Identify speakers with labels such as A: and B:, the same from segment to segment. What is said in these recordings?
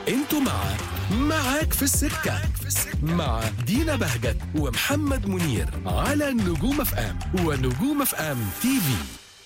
A: انتوا مع معاك في السكة مع دينا بهجت ومحمد منير على نجوم اف ام ونجوم اف ام تي في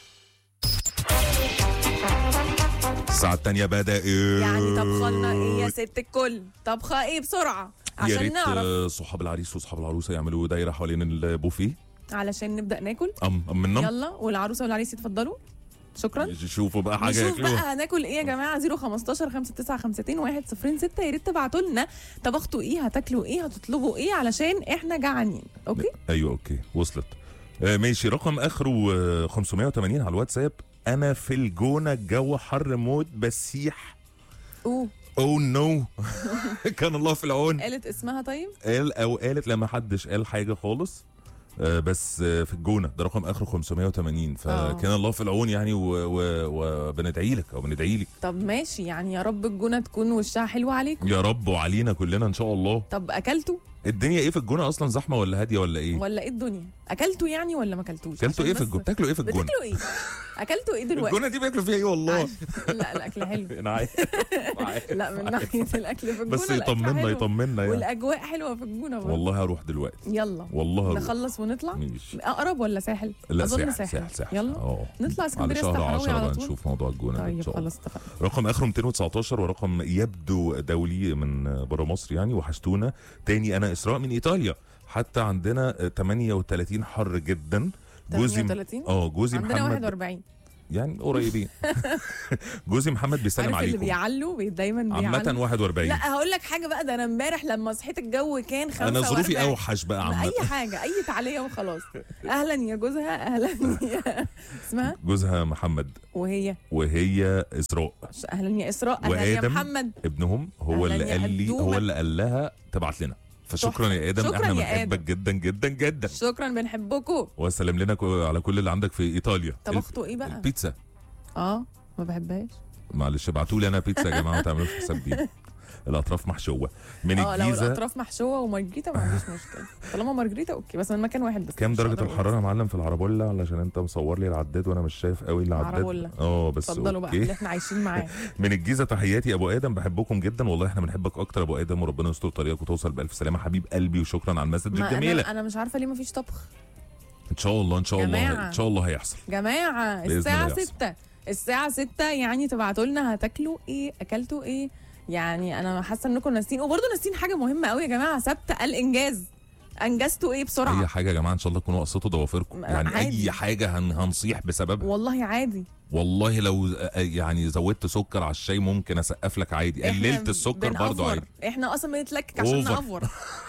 B: الساعة التانية بدأ
C: يعني طبخة لنا ايه يا ست الكل طبخة ايه بسرعة
B: يا
C: عشان
B: ريت
C: نعرف
B: آه، صحاب العريس وصحاب العروسة يعملوا دايرة حوالين البوفيه
C: علشان نبدأ ناكل
B: أم أم منهم
C: يلا والعروسة والعريس يتفضلوا شكرا
B: شوفوا بقى حاجة
C: نشوف
B: ياكلوها
C: بقى هناكل ايه يا جماعه 015 5952 106 يا ريت تبعتوا لنا طبختوا ايه هتاكلوا ايه هتطلبوا ايه علشان احنا جعانين اوكي
B: أيوه أوكي وصلت آه، ماشي رقم آخره آه، 580 على الواتساب أنا في الجونة الجو حر موت بسيح
C: اوه
B: أو نو كان الله في العون
C: قالت اسمها طيب
B: قال او قالت لما حدش قال حاجه خالص آه، بس آه، في الجونه ده رقم اخره 580 فكان الله في العون يعني و- و- وبندعي لك او بندعي لك
C: طب ماشي يعني يا رب الجونه تكون وشها حلو عليكم
B: يا رب وعلينا كلنا ان شاء الله
C: طب اكلتوا
B: الدنيا ايه في الجونه اصلا زحمه ولا هاديه ولا ايه
C: ولا ايه الدنيا اكلتوا يعني ولا ما اكلتوش
B: اكلتوا
C: عشان
B: ايه في
C: بس-
B: الجونه بتاكلوا ايه في الجونه
C: بتاكلوا ايه اكلتوا ايه دلوقتي
B: الجونه دي بياكلوا فيها ايه والله
C: عش- لا الاكل حلو
B: انا عارف عارف.
C: لا من ناحيه الاكل في الجونه
B: بس
C: الأكل
B: يطمنا
C: حلو.
B: يطمنا يعني
C: والاجواء حلوه في الجونه برضه.
B: والله هروح دلوقتي
C: يلا
B: والله هروح
C: نخلص ونطلع
B: ماشي
C: اقرب ولا ساحل
B: لا
C: اظن
B: ساحل ساحل ساحل
C: يلا
B: اه
C: نطلع
B: على
C: اسكندريه
B: شهر
C: الصحراوي
B: 10
C: على
B: بقى
C: طول
B: نشوف موضوع الجونه ده ان
C: طيب
B: شاء الله
C: خلاص اتفقنا
B: رقم اخره 219 ورقم يبدو دولي من بره مصر يعني وحشتونا تاني انا اسراء من ايطاليا حتى عندنا 38 حر جدا جوزي
C: 38
B: اه جوزي
C: عندنا
B: محمد
C: 41
B: يعني قريبين جوزي محمد بيسلم
C: عارف اللي
B: عليكم
C: بيعلوا بي دايما
B: عامة
C: بيعلوا
B: 41
C: لا هقول لك حاجه بقى ده انا امبارح لما صحيت الجو كان 45
B: انا ظروفي اوحش بقى
C: ما
B: عامة
C: اي حاجه اي تعليق وخلاص اهلا يا جوزها اهلا يا اسمها
B: جوزها محمد
C: وهي
B: وهي اسراء
C: اهلا يا اسراء اهلا يا
B: وآدم.
C: محمد
B: ابنهم هو
C: أهلاً
B: اللي
C: يا
B: قال لي
C: قدومة.
B: هو اللي قال لها تبعت لنا فشكرا يا ادم
C: شكراً
B: احنا
C: يا
B: بنحبك
C: آدم.
B: جدا جدا جدا
C: شكرا بنحبكم
B: وسلم لنا كو- على كل اللي عندك في ايطاليا
C: طبختوا ايه بقى
B: البيتزا
C: اه ما بحبهاش
B: معلش ابعتوا لي انا بيتزا يا جماعه ما تعملوش حساب دي الاطراف محشوه من
C: اه لو
B: الجيزه
C: الاطراف محشوه ومارجريتا ما عنديش مشكله طالما مارجريتا اوكي بس من مكان واحد بس
B: كام
C: مش
B: درجه
C: هقدر أقول.
B: الحراره يا معلم في العربوله علشان انت مصور لي العداد وانا مش شايف قوي العداد
C: عربولة.
B: اه بس
C: اتفضلوا بقى
B: اوكي
C: اللي احنا عايشين معاه
B: من الجيزه تحياتي ابو ادم بحبكم جدا والله احنا بنحبك اكتر يا ابو ادم وربنا يستر طريقك وتوصل بالف سلامه حبيب قلبي وشكرا على المسج
C: ما
B: الجميله
C: انا انا مش عارفه ليه ما فيش طبخ
B: ان شاء الله ان شاء الله
C: جماعة.
B: ان شاء الله هيحصل
C: جماعه
B: بإذن
C: الساعه
B: الله يحصل.
C: 6 الساعه 6 يعني تبعتوا لنا هتاكلوا ايه اكلتوا ايه يعني انا حاسه انكم ناسين وبرضه ناسين حاجه مهمه قوي يا جماعه ثابته الانجاز انجزتوا ايه بسرعه
B: اي حاجه يا جماعه ان شاء الله تكونوا قصيتوا ضوافركم
C: م-
B: يعني
C: عادي.
B: اي حاجه هن هنصيح بسببها
C: والله عادي
B: والله لو آه، يعني زودت سكر على الشاي ممكن اسقف لك عادي
C: إحنا
B: قللت السكر برضه
C: بنأفور.
B: عادي
C: احنا اصلا بنتلكك عشان
B: أوفر.
C: نافور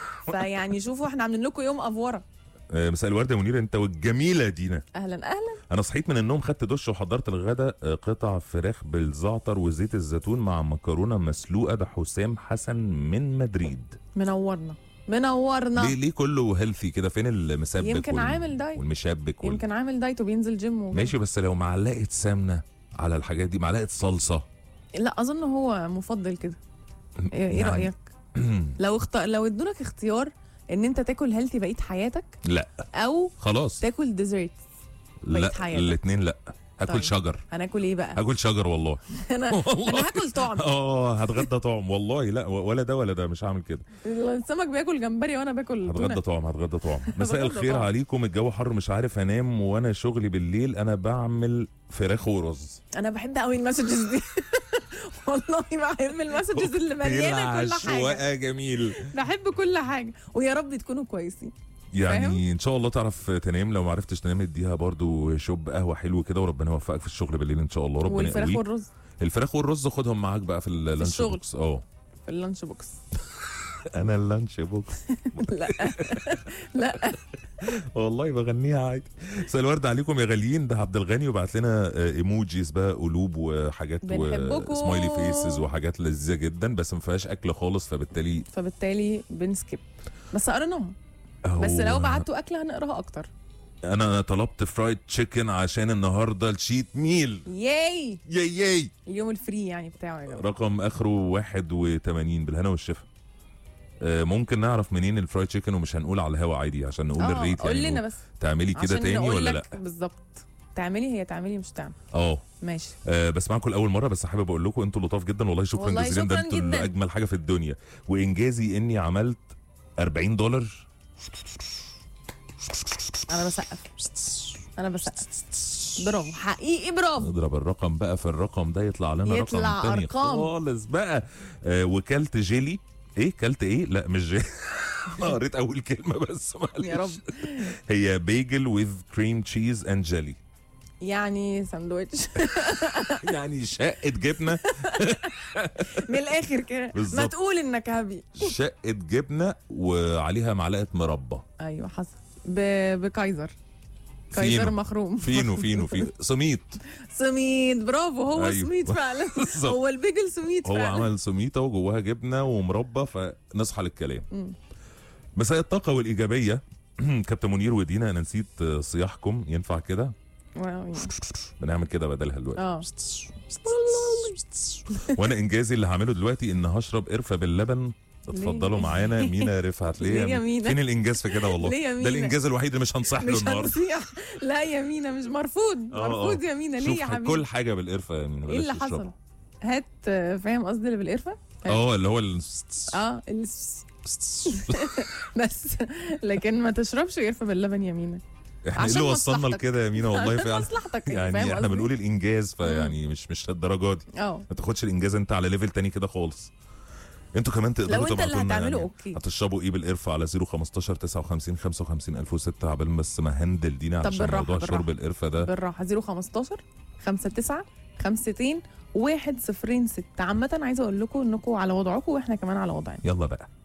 C: فيعني شوفوا احنا عاملين لكم يوم افوره
B: آه، مساء الورد يا منير انت والجميله دينا
C: اهلا اهلا
B: انا صحيت من النوم خدت دش وحضرت الغداء آه، قطع فراخ بالزعتر وزيت الزيتون مع مكرونه مسلوقه ده حسام حسن من مدريد
C: منورنا منورنا
B: ليه ليه كله هيلثي كده فين المسبك
C: يمكن عامل دايت.
B: والمشبك وال...
C: يمكن عامل دايت وبينزل جيم وكده.
B: ماشي بس لو معلقه سمنه على الحاجات دي معلقه صلصه
C: لا اظن هو مفضل كده ايه إيه
B: يعني-
C: رايك لو اخت... لو ادولك اختيار ان انت تاكل هيلثي بقيه حياتك
B: لا
C: او
B: خلاص
C: تاكل ديزرت بقية
B: لا
C: حياتك.
B: الاثنين لا هاكل
C: طيب.
B: شجر
C: هناكل ايه بقى
B: هاكل شجر والله
C: انا انا هاكل طعم
B: اه هتغدى طعم والله لا ولا ده ولا ده مش هعمل كده
C: السمك بياكل جمبري وانا باكل
B: هتغدى
C: تونه
B: طعم هتغدى طعم مساء
C: هتغدى
B: الخير
C: طعم.
B: عليكم الجو حر مش عارف انام وانا شغلي بالليل انا بعمل فراخ ورز
C: انا بحب قوي المسجز دي والله بحب المسجز اللي مليانه كل حاجه
B: عشوائي جميل
C: بحب كل حاجه ويا رب تكونوا كويسين
B: يعني ان شاء الله تعرف تنام لو ما عرفتش تنام اديها برضو شوب قهوه حلو كده وربنا يوفقك في الشغل بالليل ان شاء الله ربنا
C: والفراخ
B: يقويك
C: والرز
B: الفراخ والرز خدهم معاك بقى في اللانش
C: الشغل.
B: بوكس اه
C: في اللانش بوكس
B: انا اللانش بوكس
C: لا لا
B: والله بغنيها عادي مساء الورد عليكم يا غاليين ده عبد الغني وبعت لنا آه، ايموجيز بقى قلوب وحاجات
C: بنحبكم.
B: وسمايلي فيسز وحاجات لذيذه جدا بس ما فيهاش اكل خالص فبالتالي
C: فبالتالي بنسكيب بس قريناها
B: هو
C: بس لو بعتوا اكله هنقراها اكتر
B: انا طلبت فرايد تشيكن عشان النهارده الشيت ميل
C: ياي
B: ياي ياي
C: اليوم الفري يعني بتاعه يا جماعه
B: رقم اخره 81 بالهنا والشفا آه، ممكن نعرف منين الفرايد تشيكن ومش هنقول على الهوا عادي عشان نقول
C: اه
B: الريت
C: قول
B: يعني
C: لنا بس
B: تعملي كده
C: عشان
B: تاني
C: نقول
B: ولا
C: لك
B: لا
C: بالظبط تعملي هي تعملي مش تعمل
B: اه
C: ماشي
B: آه، بسمعكم لاول مره بس حابب اقول لكم انتوا لطاف جدا والله شكرا
C: والله
B: جزيلا ده
C: شكراً
B: انتوا اللي
C: جداً.
B: اجمل حاجه في الدنيا وانجازي اني عملت 40 دولار
C: انا بسقف انا بسقف برافو حقيقي برافو
B: نضرب الرقم بقى في الرقم ده يطلع لنا
C: يطلع
B: رقم تاني
C: أرقام.
B: خالص بقى آه وكلت جيلي ايه كلت ايه لا مش جيلي أنا قريت اول كلمه بس معلش.
C: يا رب
B: هي بيجل وذ كريم تشيز اند جيلي
C: يعني ساندوتش
B: يعني شقه جبنه
C: من الاخر كده ما
B: بالظبط.
C: تقول انك هبي
B: شقه جبنه وعليها معلقه مربى
C: ايوه حصل ب... بكايزر كايزر
B: فينو.
C: مخروم
B: فينو فينو فينو سميت
C: سميد برافو هو
B: أيوة.
C: سميد فعلا
B: بالظبط.
C: هو البيجل سميد
B: هو
C: فعلا
B: عمل سميته وجواها جبنه ومربى فنصحى للكلام
C: مم.
B: مساء الطاقه والايجابيه كابتن منير ودينا انا نسيت آه، صياحكم ينفع كده
C: واو.
B: بنعمل كده بدلها دلوقتي
C: اه
B: وانا انجازي اللي هعمله دلوقتي ان هشرب قرفه باللبن اتفضلوا
C: ليه؟
B: معانا مينا رفعت ليه
C: ليه يا مينا؟
B: فين الانجاز في كده والله
C: ليه يا
B: ده
C: مينا؟
B: الانجاز الوحيد اللي مش هنصح له
C: مش
B: النهارده
C: هنصيح لا يا مينا مش مرفوض
B: آه،
C: مرفوض
B: آه.
C: يا مينا ليه
B: شوف
C: يا حبيبي
B: كل حاجه بالقرفه يا مينا
C: ايه اللي
B: بلاش
C: حصل
B: تشربها.
C: هات آه، فاهم قصدي اللي بالقرفه
B: اه اللي هو ال...
C: اه الس- بس لكن ما تشربش قرفه باللبن يا مينا
B: احنا ايه
C: عشان
B: اللي وصلنا
C: مصلحتك.
B: لكده يا مينا والله
C: عشان
B: فعلا
C: مصلحتك
B: يعني
C: فاهم
B: احنا
C: قصدي؟
B: بنقول الانجاز فيعني مش مش الدرجه دي
C: اه
B: ما تاخدش الانجاز انت على ليفل تاني كده خالص انتوا كمان تقدروا
C: لو انت اللي
B: تبعتوا لنا
C: هتعمله
B: يعني
C: اوكي
B: هتشربوا ايه بالقرفه على 015 59 55 1006 عبال بس ما هندل دينا
C: طب
B: عشان
C: بالراحة،
B: موضوع
C: بالراحة.
B: شرب القرفه ده
C: بالراحه 015 59 52 106 عامة عايزة اقول لكم انكم على وضعكم واحنا كمان على وضعنا
B: يلا بقى